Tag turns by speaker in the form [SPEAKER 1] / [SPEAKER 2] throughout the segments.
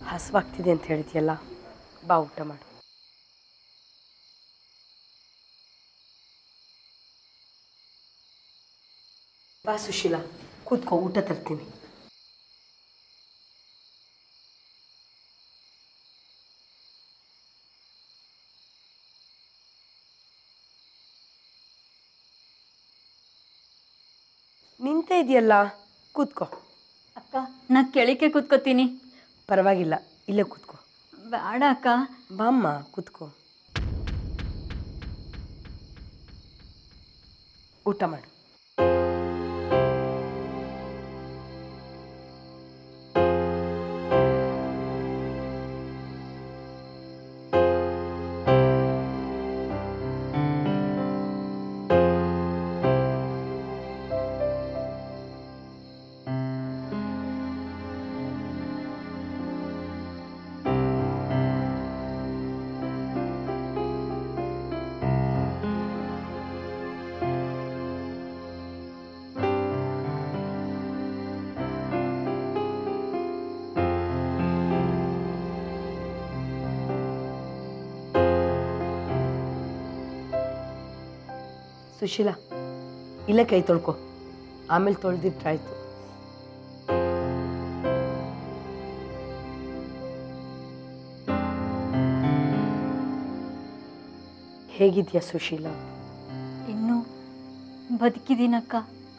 [SPEAKER 1] ಹಸುವಾಗ್ತಿದೆ ಅಂತ ಹೇಳ್ತೀಯಲ್ಲ ಬಾ ಊಟ ಮಾಡು ಬಾ ಸುಶೀಲಾ ಕೂತ್ಕೋ ಊಟ ತರ್ತೀನಿ ನಿಂತೇ ಇದೆಯಲ್ಲ ಕೂತ್ಕೋ
[SPEAKER 2] ಅಕ್ಕ ನಾ ಕೆಳಕ್ಕೆ ಕೂತ್ಕೋತೀನಿ
[SPEAKER 1] ಪರವಾಗಿಲ್ಲ ಇಲ್ಲೇ ಕೂತ್ಕೋ
[SPEAKER 2] ಬೇಡ ಅಕ್ಕ
[SPEAKER 1] ಬಾಮ್ಮ ಕೂತ್ಕೋ ಊಟ ಮಾಡು ಸುಶೀಲಾ ಇಲ್ಲೇ ಕೈ ತೊಳ್ಕೊ ಆಮೇಲೆ ತೊಳೆದಿಟ್ರಾಯ್ತು ಹೇಗಿದ್ಯಾ ಸುಶೀಲಾ
[SPEAKER 2] ಇನ್ನೂ ಬದುಕಿದ್ದೀನಕ್ಕ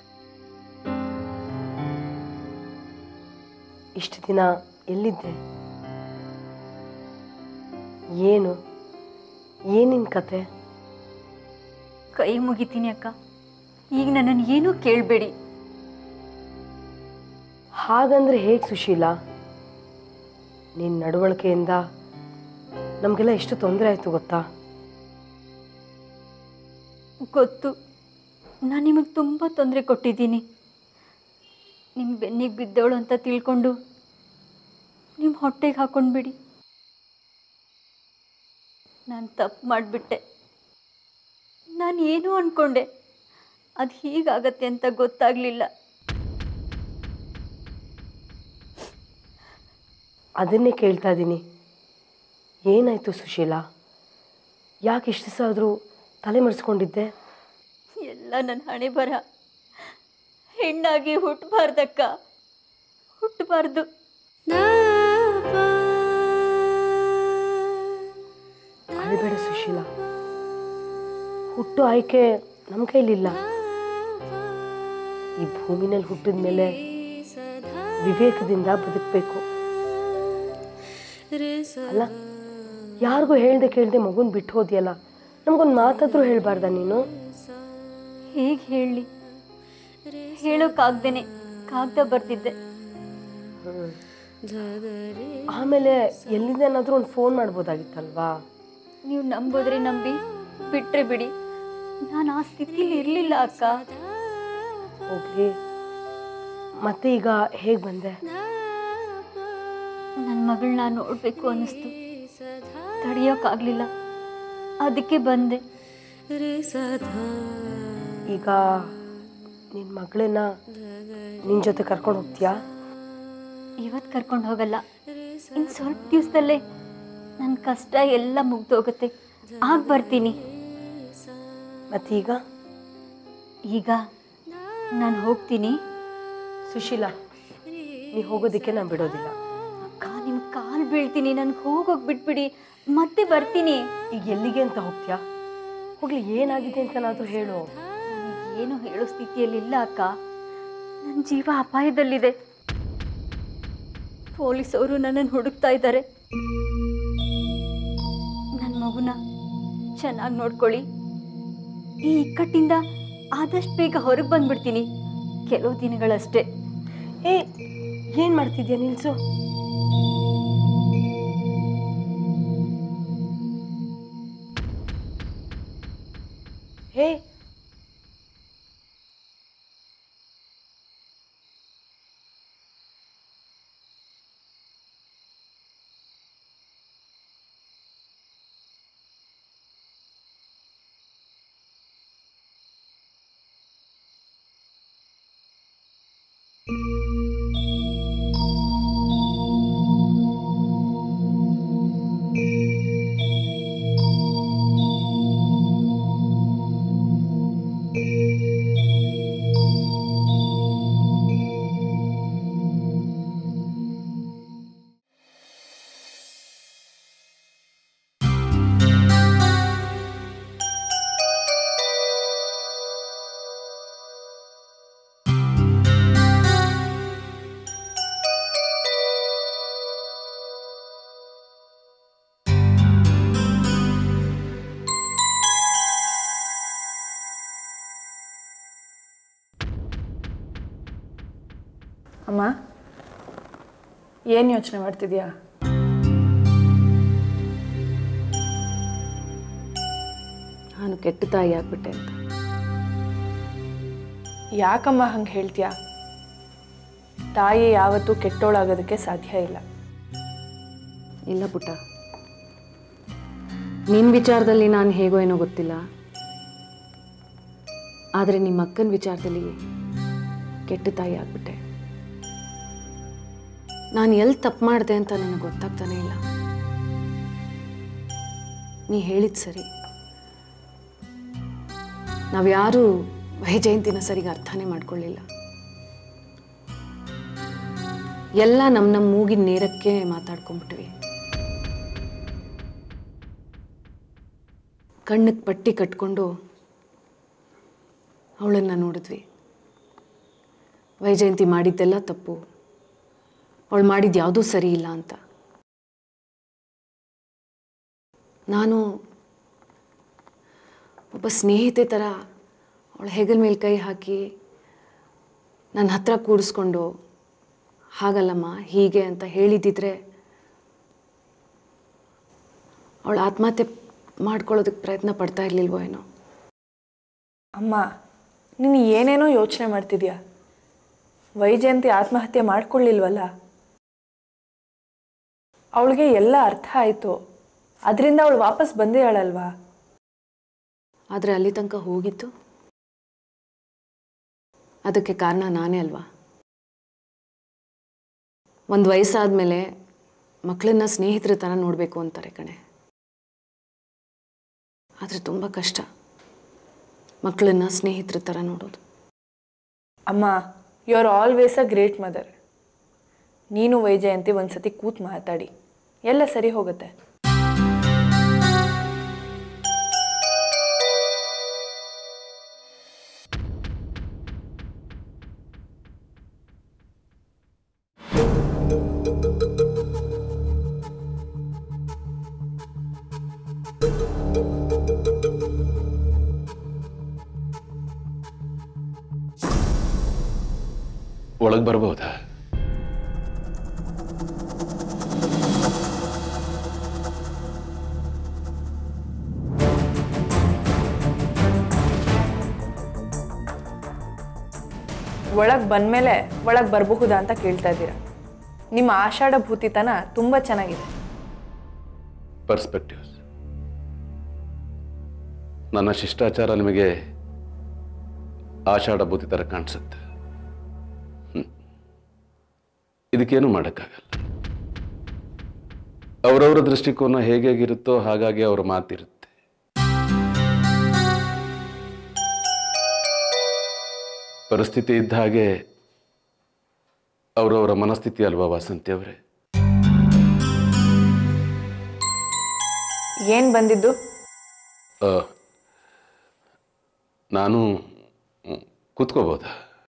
[SPEAKER 1] ಇಷ್ಟು ದಿನ ಎಲ್ಲಿದ್ದೆ ಏನು ಏನಿನ್ ಕತೆ
[SPEAKER 2] ಕೈ ಮುಗಿತೀನಿ ಅಕ್ಕ ಈಗ ನನ್ನನ್ನು ಏನೂ ಕೇಳಬೇಡಿ
[SPEAKER 1] ಹಾಗಂದ್ರೆ ಹೇಗೆ ಸುಶೀಲಾ ನಿನ್ನ ನಡವಳಿಕೆಯಿಂದ ನಮಗೆಲ್ಲ ಎಷ್ಟು ತೊಂದರೆ ಆಯಿತು ಗೊತ್ತಾ
[SPEAKER 2] ಗೊತ್ತು ನಾನು ನಿಮಗೆ ತುಂಬ ತೊಂದರೆ ಕೊಟ್ಟಿದ್ದೀನಿ ನಿಮ್ಮ ಬೆನ್ನಿಗೆ ಬಿದ್ದವಳು ಅಂತ ತಿಳ್ಕೊಂಡು ನಿಮ್ಮ ಹೊಟ್ಟೆಗೆ ಹಾಕೊಂಡ್ಬಿಡಿ ನಾನು ತಪ್ಪು ಮಾಡಿಬಿಟ್ಟೆ ನಾನು ಏನು ಅಂದ್ಕೊಂಡೆ ಅದು ಹೀಗಾಗತ್ತೆ ಅಂತ ಗೊತ್ತಾಗಲಿಲ್ಲ
[SPEAKER 1] ಅದನ್ನೇ ಕೇಳ್ತಾ ಇದ್ದೀನಿ ಏನಾಯಿತು ಸುಶೀಲಾ ಯಾಕೆ ಇಷ್ಟು ದಿವಸ ಆದರೂ ತಲೆ ಮರೆಸ್ಕೊಂಡಿದ್ದೆ
[SPEAKER 2] ಎಲ್ಲ ನನ್ನ ಹಣೆ ಬರ ಹೆಣ್ಣಾಗಿ ಹುಟ್ಟಬಾರ್ದಕ್ಕ ಹುಟ್ಟಬಾರ್ದು
[SPEAKER 1] ಅಳಬೇಡ ಸುಶೀಲಾ ಹುಟ್ಟು ಆಯ್ಕೆ ನಮ್ಮ ಕೈಲಿಲ್ಲ ಈ ಭೂಮಿನಲ್ಲಿ ಹುಟ್ಟಿದ ಮೇಲೆ ವಿವೇಕದಿಂದ ಬದುಕಬೇಕು ಅಲ್ಲ ಯಾರಿಗೂ ಹೇಳ್ದೆ ಕೇಳ್ದೆ ಮಗುನ್ ಬಿಟ್ಟು ಹೋದ್ಯಲ್ಲ ನಮಗೊಂದು ಮಾತಾದ್ರೂ ಹೇಳ್ಬಾರ್ದ ನೀನು
[SPEAKER 2] ಹೇಗೆ ಹೇಳಲಿ ಹೇಳೋಕ್ಕಾಗ್ದೇನೆ ಕಾಗ್ದ ಬರ್ತಿದ್ದೆ
[SPEAKER 1] ಆಮೇಲೆ ಎಲ್ಲಿಂದ ಏನಾದರೂ ಒಂದು ಫೋನ್ ಮಾಡ್ಬೋದಾಗಿತ್ತಲ್ವಾ
[SPEAKER 2] ನೀವು ನಂಬೋದ್ರೆ ನಂಬಿ ಬಿಟ್ರೆ ಬಿಡಿ ನಾನು ಆ ಸ್ಥಿತಿಲಿ ಇರಲಿಲ್ಲ ಅಕ್ಕ
[SPEAKER 1] ಹೋಗ್ಲಿ ಮತ್ತೆ ಈಗ ಹೇಗೆ ಬಂದೆ
[SPEAKER 2] ನನ್ನ ಮಗಳನ್ನ ನೋಡಬೇಕು ಅನ್ನಿಸ್ತು ತಡೆಯೋಕ್ಕಾಗಲಿಲ್ಲ ಅದಕ್ಕೆ ಬಂದೆ
[SPEAKER 1] ಈಗ ನಿನ್ನ ಮಗಳನ್ನ ನಿನ್ನ ಜೊತೆ ಕರ್ಕೊಂಡು ಹೋಗ್ತೀಯಾ
[SPEAKER 2] ಇವತ್ತು ಕರ್ಕೊಂಡು ಹೋಗಲ್ಲ ಇನ್ನು ಸ್ವಲ್ಪ ದಿವಸದಲ್ಲೇ ನನ್ನ ಕಷ್ಟ ಎಲ್ಲ ಮುಗ್ದೋಗುತ್ತೆ ಆಗ ಬರ್ತೀನಿ
[SPEAKER 1] ಮತ್ತೀಗ
[SPEAKER 2] ಈಗ ನಾನು ಹೋಗ್ತೀನಿ
[SPEAKER 1] ಸುಶೀಲಾ ನೀ ಹೋಗೋದಕ್ಕೆ ನಾನು ಬಿಡೋದಿಲ್ಲ
[SPEAKER 2] ಅಕ್ಕ ನಿಮ್ಮ ಕಾಲು ಬೀಳ್ತೀನಿ ನನಗೆ ಹೋಗೋಗಿ ಬಿಟ್ಬಿಡಿ ಮತ್ತೆ ಬರ್ತೀನಿ
[SPEAKER 1] ಈಗ ಎಲ್ಲಿಗೆ ಅಂತ ಹೋಗ್ತೀಯಾ ಹೋಗ್ಲಿ ಏನಾಗಿದೆ ಅಂತನಾದರೂ ಹೇಳು
[SPEAKER 2] ಏನು ಹೇಳೋ ಸ್ಥಿತಿಯಲ್ಲಿಲ್ಲ ಅಕ್ಕ ನನ್ನ ಜೀವ ಅಪಾಯದಲ್ಲಿದೆ ಪೊಲೀಸವರು ನನ್ನನ್ನು ಹುಡುಕ್ತಾ ಇದ್ದಾರೆ ನನ್ನ ಮಗುನ ಚೆನ್ನಾಗಿ ನೋಡ್ಕೊಳ್ಳಿ ಈ ಇಕ್ಕಟ್ಟಿಂದ ಆದಷ್ಟು ಬೇಗ ಹೊರಗೆ ಬಂದ್ಬಿಡ್ತೀನಿ ಕೆಲವು ದಿನಗಳಷ್ಟೇ
[SPEAKER 1] ಏ ಏನು ಮಾಡ್ತಿದ್ಯಾ ನಿಲ್ಸು ಹೇ
[SPEAKER 3] ಅಮ್ಮ ಏನು ಯೋಚನೆ ಮಾಡ್ತಿದ್ಯಾ
[SPEAKER 4] ನಾನು ಕೆಟ್ಟ ತಾಯಿ ಆಗ್ಬಿಟ್ಟೆ ಅಂತ
[SPEAKER 3] ಯಾಕಮ್ಮ ಹಂಗೆ ಹೇಳ್ತೀಯಾ ತಾಯಿ ಯಾವತ್ತೂ ಕೆಟ್ಟೋಳಾಗೋದಕ್ಕೆ ಸಾಧ್ಯ ಇಲ್ಲ
[SPEAKER 4] ಇಲ್ಲ ಪುಟ್ಟ ನಿನ್ನ ವಿಚಾರದಲ್ಲಿ ನಾನು ಹೇಗೋ ಏನೋ ಗೊತ್ತಿಲ್ಲ ಆದರೆ ನಿಮ್ಮ ಅಕ್ಕನ ವಿಚಾರದಲ್ಲಿ ಕೆಟ್ಟ ತಾಯಿ ಆಗ್ಬಿಟ್ಟೆ ನಾನು ಎಲ್ಲಿ ತಪ್ಪು ಮಾಡಿದೆ ಅಂತ ನನಗೆ ಗೊತ್ತಾಗ್ತಾನೆ ಇಲ್ಲ ನೀ ಹೇಳಿದ ಸರಿ ನಾವ್ಯಾರೂ ವೈಜಯಂತಿನ ಸರಿಗೆ ಅರ್ಥನೇ ಮಾಡ್ಕೊಳ್ಳಿಲ್ಲ ಎಲ್ಲ ನಮ್ಮ ನಮ್ಮ ಮೂಗಿನ ನೇರಕ್ಕೆ ಮಾತಾಡ್ಕೊಂಡ್ಬಿಟ್ವಿ ಕಣ್ಣಿಗೆ ಪಟ್ಟಿ ಕಟ್ಕೊಂಡು ಅವಳನ್ನು ನೋಡಿದ್ವಿ ವೈಜಯಂತಿ ಮಾಡಿದ್ದೆಲ್ಲ ತಪ್ಪು ಅವಳು ಮಾಡಿದ್ದು ಯಾವುದೂ ಸರಿ ಇಲ್ಲ ಅಂತ ನಾನು ಒಬ್ಬ ಸ್ನೇಹಿತೆ ಥರ ಅವಳ ಹೆಗಲ ಮೇಲೆ ಕೈ ಹಾಕಿ ನನ್ನ ಹತ್ರ ಕೂಡಿಸ್ಕೊಂಡು ಹಾಗಲ್ಲಮ್ಮ ಹೀಗೆ ಅಂತ ಹೇಳಿದ್ದಿದ್ರೆ ಅವಳು ಆತ್ಮಹತ್ಯೆ ಮಾಡ್ಕೊಳ್ಳೋದಕ್ಕೆ ಪ್ರಯತ್ನ ಪಡ್ತಾ ಇರಲಿಲ್ವೋ ಏನೋ
[SPEAKER 3] ಅಮ್ಮ ನೀನು ಏನೇನೋ ಯೋಚನೆ ಮಾಡ್ತಿದ್ಯಾ ವೈಜಯಂತಿ ಆತ್ಮಹತ್ಯೆ ಮಾಡ್ಕೊಳ್ಳಿಲ್ವಲ್ಲ ಅವಳಿಗೆ ಎಲ್ಲ ಅರ್ಥ ಆಯಿತು ಅದರಿಂದ ಅವಳು ವಾಪಸ್ ಬಂದಿದ್ದಾಳಲ್ವಾ
[SPEAKER 4] ಆದರೆ ಅಲ್ಲಿ ತನಕ ಹೋಗಿತ್ತು ಅದಕ್ಕೆ ಕಾರಣ ನಾನೇ ಅಲ್ವಾ ಒಂದು ವಯಸ್ಸಾದಮೇಲೆ ಮಕ್ಕಳನ್ನ ಸ್ನೇಹಿತರ ಥರ ನೋಡಬೇಕು ಅಂತಾರೆ ಕಣೆ ಆದರೆ ತುಂಬ ಕಷ್ಟ ಮಕ್ಕಳನ್ನ ಸ್ನೇಹಿತರ ಥರ ನೋಡೋದು
[SPEAKER 3] ಅಮ್ಮ you are always a great mother ನೀನು ವೈಜಯಂತಿ ಒಂದ್ಸತಿ ಕೂತ್ ಮಾತಾಡಿ ಎಲ್ಲ ಸರಿ ಹೋಗುತ್ತೆ
[SPEAKER 5] ಒಳಗೆ ಬರ್ಬೋದಾ
[SPEAKER 3] ಒಳಗೆ ಬಂದಮೇಲೆ ಒಳಗೆ ಬರಬಹುದಾ ಅಂತ ಕೇಳ್ತಾ ಇದ್ದೀರಾ ನಿಮ್ಮ ಆಷಾಢ ಭೂತಿತನ ತುಂಬ ಚೆನ್ನಾಗಿದೆ
[SPEAKER 5] ಪರ್ಸ್ಪೆಕ್ಟಿವ್ಸ್ ನನ್ನ ಶಿಷ್ಟಾಚಾರ ನಿಮಗೆ ಆಷಾಢ ಬೂತಿ ಥರ ಕಾಣಿಸುತ್ತೆ ಹ್ಮ್. ಇದಕ್ಕೇನು ಮಾಡೋಕ್ಕಾಗಲ್ಲ ಅವರವರ ದೃಷ್ಟಿಕೋನ ಹೇಗಾಗಿರುತ್ತೋ ಹಾಗಾಗಿ ಅವರ ಮಾತಿರುತ್ತೆ ಪರಿಸ್ಥಿತಿ ಇದ್ದ ಹಾಗೆ ಅವರವರ ಮನಸ್ಥಿತಿ ಅಲ್ವಾ ವಾಸಂತಿ ಅವರೇ
[SPEAKER 3] ಏನು ಬಂದಿದ್ದು
[SPEAKER 5] ಆ, ನಾನು ಮ್, ಕೂತ್ಕೋಬೋದಾ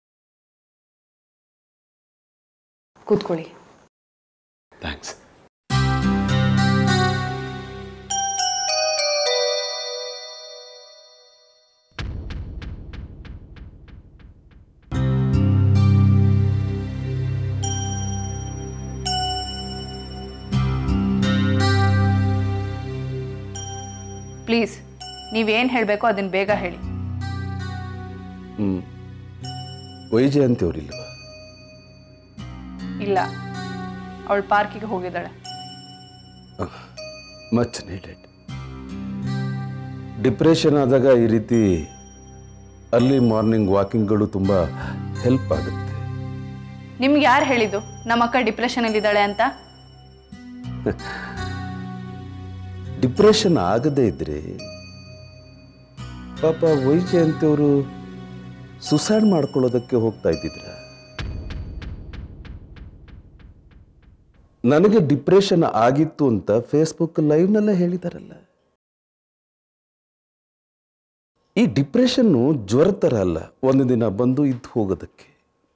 [SPEAKER 4] ಕೂತ್ಕೊಳ್ಳಿ
[SPEAKER 5] ಥ್ಯಾಂಕ್ಸ್
[SPEAKER 3] ಪ್ಲೀಸ್ ನೀವೇನು ಹೇಳಬೇಕೋ ಅದನ್ನು ಬೇಗ ಹೇಳಿ
[SPEAKER 5] ಹ್ಞೂ ವೈಜಯಂತಿ ಅವರಿಲ್ವಾ
[SPEAKER 3] ಇಲ್ಲ ಅವಳು ಪಾರ್ಕಿಗೆ ಹೋಗಿದ್ದಾಳೆ
[SPEAKER 5] ಮಚ್ ನೀಡೆಡ್ ಡಿಪ್ರೆಷನ್ ಆದಾಗ ಈ ರೀತಿ ಅರ್ಲಿ ಮಾರ್ನಿಂಗ್ ವಾಕಿಂಗ್ಗಳು ತುಂಬ ಹೆಲ್ಪ್ ಆಗುತ್ತೆ
[SPEAKER 3] ನಿಮ್ಗೆ ಯಾರು ಹೇಳಿದ್ದು ನಮ್ಮ ಅಕ್ಕ ಡಿಪ್ರೆಷನಲ್ಲಿದ್ದಾಳೆ ಅಂತ
[SPEAKER 5] ಡಿಪ್ರೆಷನ್ ಆಗದೇ ಇದ್ರೆ ಪಾಪ ವೈಜಯಂತಿ ಅವರು ಸುಸೈಡ್ ಮಾಡ್ಕೊಳ್ಳೋದಕ್ಕೆ ಹೋಗ್ತಾ ಇದ್ದಿದ್ರ ನನಗೆ ಡಿಪ್ರೆಷನ್ ಆಗಿತ್ತು ಅಂತ ಫೇಸ್ಬುಕ್ ಲೈವ್ನಲ್ಲೇ ಹೇಳಿದಾರಲ್ಲ ಈ ಡಿಪ್ರೆಷನ್ನು ಜ್ವರ ಥರ ಅಲ್ಲ ಒಂದು ದಿನ ಬಂದು ಇದ್ದು ಹೋಗೋದಕ್ಕೆ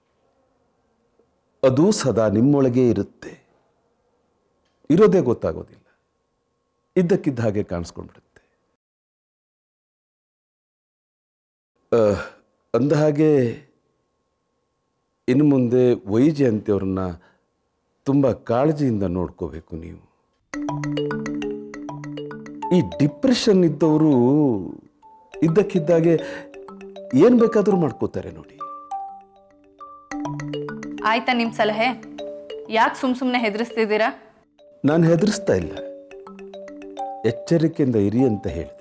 [SPEAKER 5] ಅದು ಸದಾ ನಿಮ್ಮೊಳಗೆ ಇರುತ್ತೆ ಇರೋದೇ ಗೊತ್ತಾಗೋದಿಲ್ಲ ಇದ್ದಕ್ಕಿದ್ದ ಹಾಗೆ ಕಾಣಿಸ್ಕೊಂಡ್ಬಿಡುತ್ತೆ ಅಂದ ಹಾಗೆ ಇನ್ನು ಮುಂದೆ ವೈಜಯಂತಿಯವ್ರನ್ನ ತುಂಬ ಕಾಳಜಿಯಿಂದ ನೋಡ್ಕೋಬೇಕು ನೀವು ಈ ಡಿಪ್ರೆಷನ್ ಇದ್ದವರು ಇದ್ದಕ್ಕಿದ್ದಾಗೆ ಏನು ಬೇಕಾದರೂ ಮಾಡ್ಕೋತಾರೆ ನೋಡಿ
[SPEAKER 3] ಆಯ್ತಾ ನಿಮ್ಮ ಸಲಹೆ ಯಾಕೆ ಸುಮ್ ಸುಮ್ಮನೆ ಹೆದರಿಸ್ತಿದ್ದೀರಾ
[SPEAKER 5] ನಾನು ಹೆದರಿಸ್ತಾ ಇಲ್ಲ ಎಚ್ಚರಿಕೆಯಿಂದ ಇರಿ ಅಂತ ಹೇಳಿದೆ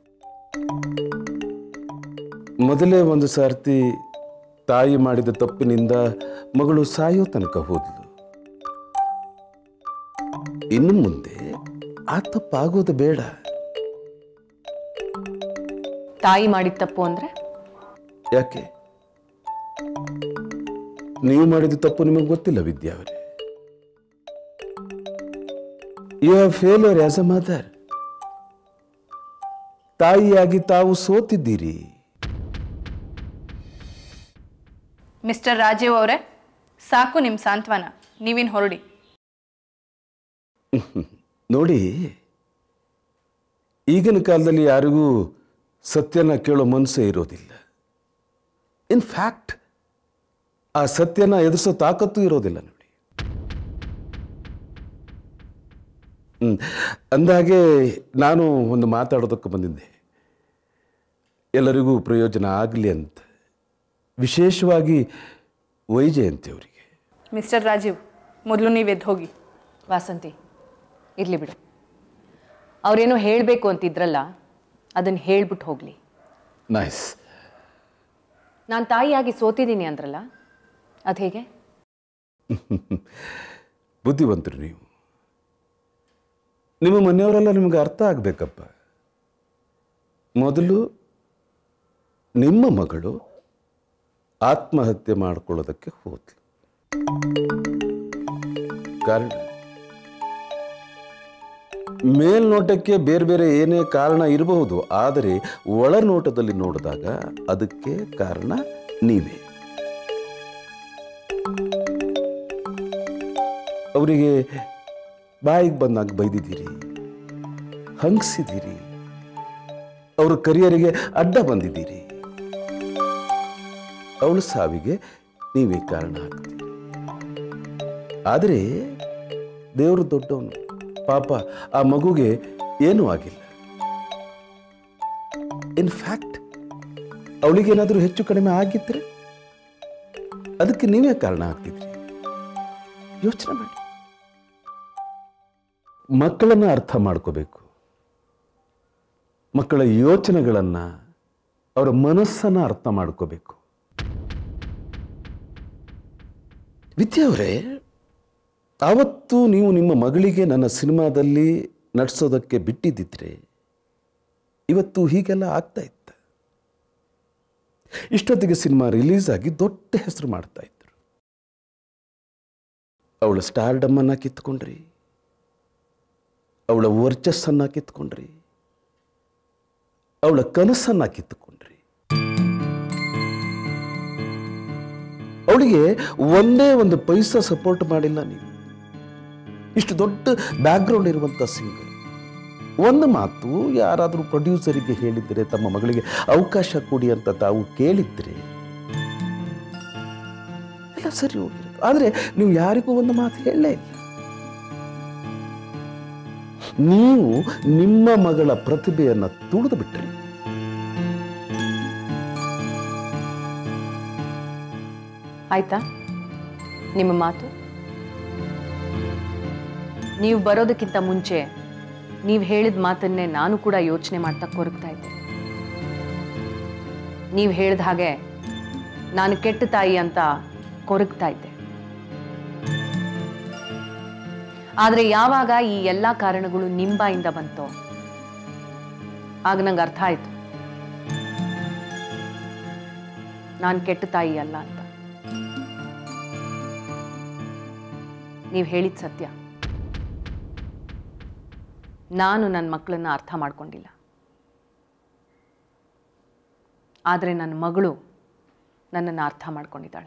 [SPEAKER 5] ಮೊದಲೇ ಒಂದು ಸಾರ್ತಿ ತಾಯಿ ಮಾಡಿದ ತಪ್ಪಿನಿಂದ ಮಗಳು ಸಾಯೋ ತನಕ ಹೋದ್ಲು ಇನ್ನು ಮುಂದೆ ಆ ತಪ್ಪಾಗೋದು ಬೇಡ
[SPEAKER 4] ತಾಯಿ ಮಾಡಿದ ತಪ್ಪು ಅಂದರೆ
[SPEAKER 5] ಯಾಕೆ ನೀವು ಮಾಡಿದ ತಪ್ಪು ನಿಮಗೆ ಗೊತ್ತಿಲ್ಲ ವಿದ್ಯಾ ಅವರೇ you have failure as a mother ತಾಯಿಯಾಗಿ ತಾವು ಸೋತಿದ್ದೀರಿ
[SPEAKER 3] ಮಿಸ್ಟರ್ ರಾಜೀವ್ ಅವರೇ ಸಾಕು ನಿಮ್ಮ ಸಾಂತ್ವನ ನೀವಿನ್ ಹೊರಡಿ
[SPEAKER 5] ನೋಡಿ ಈಗಿನ ಕಾಲದಲ್ಲಿ ಯಾರಿಗೂ ಸತ್ಯನ ಕೇಳೋ ಮನಸ್ಸೇ ಇರೋದಿಲ್ಲ ಇನ್ ಫ್ಯಾಕ್ಟ್ ಆ ಸತ್ಯನ ಎದುರಿಸೋ ತಾಕತ್ತು ಇರೋದಿಲ್ಲ ನೋಡಿ ಹ್ಮ್. ಅಂದಾಗೆ ನಾನು ಒಂದು ಮಾತಾಡೋದಕ್ಕೆ ಬಂದಿದ್ದೆ ಎಲ್ಲರಿಗೂ ಪ್ರಯೋಜನ ಆಗಲಿ ಅಂತ ವಿಶೇಷವಾಗಿ ವೈಜಯಂತಿ ಅವರಿಗೆ
[SPEAKER 3] ಮಿಸ್ಟರ್ ರಾಜೀವ್ ಮೊದಲು ನೀವು ಎದ್ದು ಹೋಗಿ
[SPEAKER 4] ವಾಸಂತಿ ಇರಲಿ ಬಿಡು ಅವರೇನೋ ಹೇಳಬೇಕು ಅಂತಿದ್ರಲ್ಲ ಅದನ್ನು ಹೇಳ್ಬಿಟ್ಟು ಹೋಗಲಿ
[SPEAKER 5] ನೈಸ್
[SPEAKER 4] ನಾನು ತಾಯಿಯಾಗಿ ಸೋತಿದ್ದೀನಿ ಅಂದ್ರಲ್ಲ ಅದು ಹೇಗೆ
[SPEAKER 5] ಬುದ್ಧಿವಂತರು ನೀವು ನಿಮ್ಮ ಮನೆಯವರೆಲ್ಲ ನಿಮಗೆ ಅರ್ಥ ಆಗಬೇಕಪ್ಪ ಮೊದಲು ನಿಮ್ಮ ಮಗಳು ಆತ್ಮಹತ್ಯೆ ಮಾಡ್ಕೊಳ್ಳೋದಕ್ಕೆ ಹೋದ್ಲು ಕಾರಣ ಮೇಲ್ನೋಟಕ್ಕೆ ಬೇರೆ ಬೇರೆ ಏನೇ ಕಾರಣ ಇರಬಹುದು ಆದರೆ ಒಳನೋಟದಲ್ಲಿ ನೋಡಿದಾಗ ಅದಕ್ಕೆ ಕಾರಣ ನೀವೇ ಅವರಿಗೆ ಬಾಯಿಗೆ ಬಂದಾಗ ಬೈದಿದ್ದೀರಿ ಹಂಗಿಸಿದ್ದೀರಿ ಅವ್ರ ಕರಿಯರಿಗೆ ಅಡ್ಡ ಬಂದಿದ್ದೀರಿ ಅವಳ ಸಾವಿಗೆ ನೀವೇ ಕಾರಣ ಆಗ್ತೀರಿ ಆದರೆ ದೇವರು ದೊಡ್ಡವನು ಪಾಪ ಆ ಮಗುಗೆ ಏನೂ ಆಗಿಲ್ಲ ಇನ್ ಫ್ಯಾಕ್ಟ್ ಅವಳಿಗೇನಾದರೂ ಹೆಚ್ಚು ಕಡಿಮೆ ಆಗಿದ್ರೆ ಅದಕ್ಕೆ ನೀವೇ ಕಾರಣ ಆಗ್ತಿದ್ರಿ ಯೋಚನೆ ಮಾಡಿ ಮಕ್ಕಳನ್ನ ಅರ್ಥ ಮಾಡ್ಕೋಬೇಕು ಮಕ್ಕಳ ಯೋಚನೆಗಳನ್ನ ಅವರ ಮನಸ್ಸನ್ನ ಅರ್ಥ ಮಾಡ್ಕೋಬೇಕು ವಿದ್ಯಾ ಅವರೇ ಆವತ್ತು ನೀವು ನಿಮ್ಮ ಮಗಳಿಗೆ ನನ್ನ ಸಿನಿಮಾದಲ್ಲಿ ನಟಿಸೋದಕ್ಕೆ ಬಿಟ್ಟಿದ್ದಿದ್ರೆ ಇವತ್ತು ಹೀಗೆಲ್ಲ ಆಗ್ತಾ ಇತ್ತು ಇಷ್ಟೊತ್ತಿಗೆ ಸಿನಿಮಾ ರಿಲೀಸ್ ಆಗಿ ದೊಡ್ಡ ಹೆಸರು ಮಾಡ್ತಾ ಇದ್ರು ಅವಳ ಸ್ಟಾರ್ಡಮ್ಮನ್ನ ಕಿತ್ಕೊಂಡ್ರಿ ಅವಳ ವರ್ಚಸ್ಸನ್ನ ಕಿತ್ಕೊಂಡ್ರಿ ಅವಳ ಕನಸನ್ನ ಕಿತ್ತುಕೊಂಡ್ರಿ ಅವಳಿಗೆ ಒಂದೇ ಒಂದು ಪೈಸಾ ಸಪೋರ್ಟ್ ಮಾಡಿಲ್ಲ ನೀವು ಇಷ್ಟು ದೊಡ್ಡ ಬ್ಯಾಕ್ಗ್ರೌಂಡ್ ಇರುವಂಥ ಸಿಂಗರ್ ಒಂದು ಮಾತು ಯಾರಾದರೂ ಪ್ರೊಡ್ಯೂಸರಿಗೆ ಹೇಳಿದ್ರೆ ತಮ್ಮ ಮಗಳಿಗೆ ಅವಕಾಶ ಕೊಡಿ ಅಂತ ತಾವು ಕೇಳಿದ್ರೆ ಎಲ್ಲ ಸರಿ ಹೋಗಿರುತ್ತೆ ಆದರೆ ನೀವು ಯಾರಿಗೂ ಒಂದು ಮಾತು ಹೇಳಲೇ ಇಲ್ಲ ನೀವು ನಿಮ್ಮ ಮಗಳ ಪ್ರತಿಭೆಯನ್ನು ತುಳಿದು ಬಿಟ್ರಿ
[SPEAKER 4] ಆಯ್ತಾ ನಿಮ್ಮ ಮಾತು ನೀವು ಬರೋದಕ್ಕಿಂತ ಮುಂಚೆ ನೀವು ಹೇಳಿದ ಮಾತನ್ನೇ ನಾನು ಕೂಡ ಯೋಚನೆ ಮಾಡ್ತಾ ಕೊರಗ್ತಾ ಇದ್ದೆ ನೀವು ಹೇಳಿದ ಹಾಗೆ ನಾನು ಕೆಟ್ಟ ತಾಯಿ ಅಂತ ಕೊರಗ್ತಾ ಇದ್ದೆ ಆದರೆ ಯಾವಾಗ ಈ ಎಲ್ಲ ಕಾರಣಗಳು ನಿಮ್ಮ ಬಾಯಿಂದ ಬಂತೋ ಆಗ ನಂಗೆ ಅರ್ಥ ಆಯ್ತು ನಾನು ಕೆಟ್ಟ ತಾಯಿ ಅಲ್ಲ ಅಂತ ನೀವು ಹೇಳಿದ ಸತ್ಯ ನಾನು ನನ್ನ ಮಕ್ಕಳನ್ನ ಅರ್ಥ ಮಾಡ್ಕೊಂಡಿಲ್ಲ ಆದರೆ ನನ್ನ ಮಗಳು ನನ್ನನ್ನು ಅರ್ಥ ಮಾಡ್ಕೊಂಡಿದ್ದಾಳೆ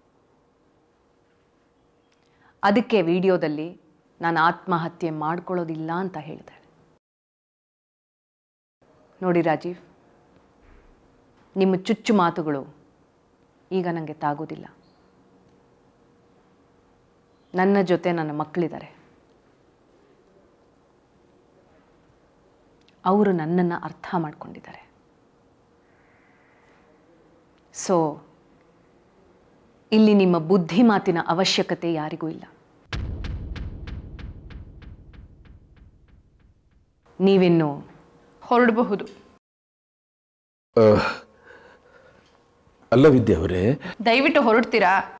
[SPEAKER 4] ಅದಕ್ಕೆ ವಿಡಿಯೋದಲ್ಲಿ ನಾನು ಆತ್ಮಹತ್ಯೆ ಮಾಡ್ಕೊಳ್ಳೋದಿಲ್ಲ ಅಂತ ಹೇಳಿದೆ ನೋಡಿ ರಾಜೀವ್ ನಿಮ್ಮ ಚುಚ್ಚು ಮಾತುಗಳು ಈಗ ನನಗೆ ತಾಗೋದಿಲ್ಲ ನನ್ನ ಜೊತೆ ನನ್ನ ಮಕ್ಕಳಿದ್ದಾರೆ ಅವರು ನನ್ನನ್ನು ಅರ್ಥ ಮಾಡ್ಕೊಂಡಿದ್ದಾರೆ ಸೊ ಇಲ್ಲಿ ನಿಮ್ಮ ಬುದ್ಧಿ ಮಾತಿನ ಅವಶ್ಯಕತೆ ಯಾರಿಗೂ ಇಲ್ಲ ನೀವಿನ್ನು
[SPEAKER 3] ಹೊರಡಬಹುದು
[SPEAKER 5] ಅಲ್ಲ ವಿದ್ಯೆ ಅವರೇ
[SPEAKER 3] ದಯವಿಟ್ಟು ಹೊರಡ್ತೀರಾ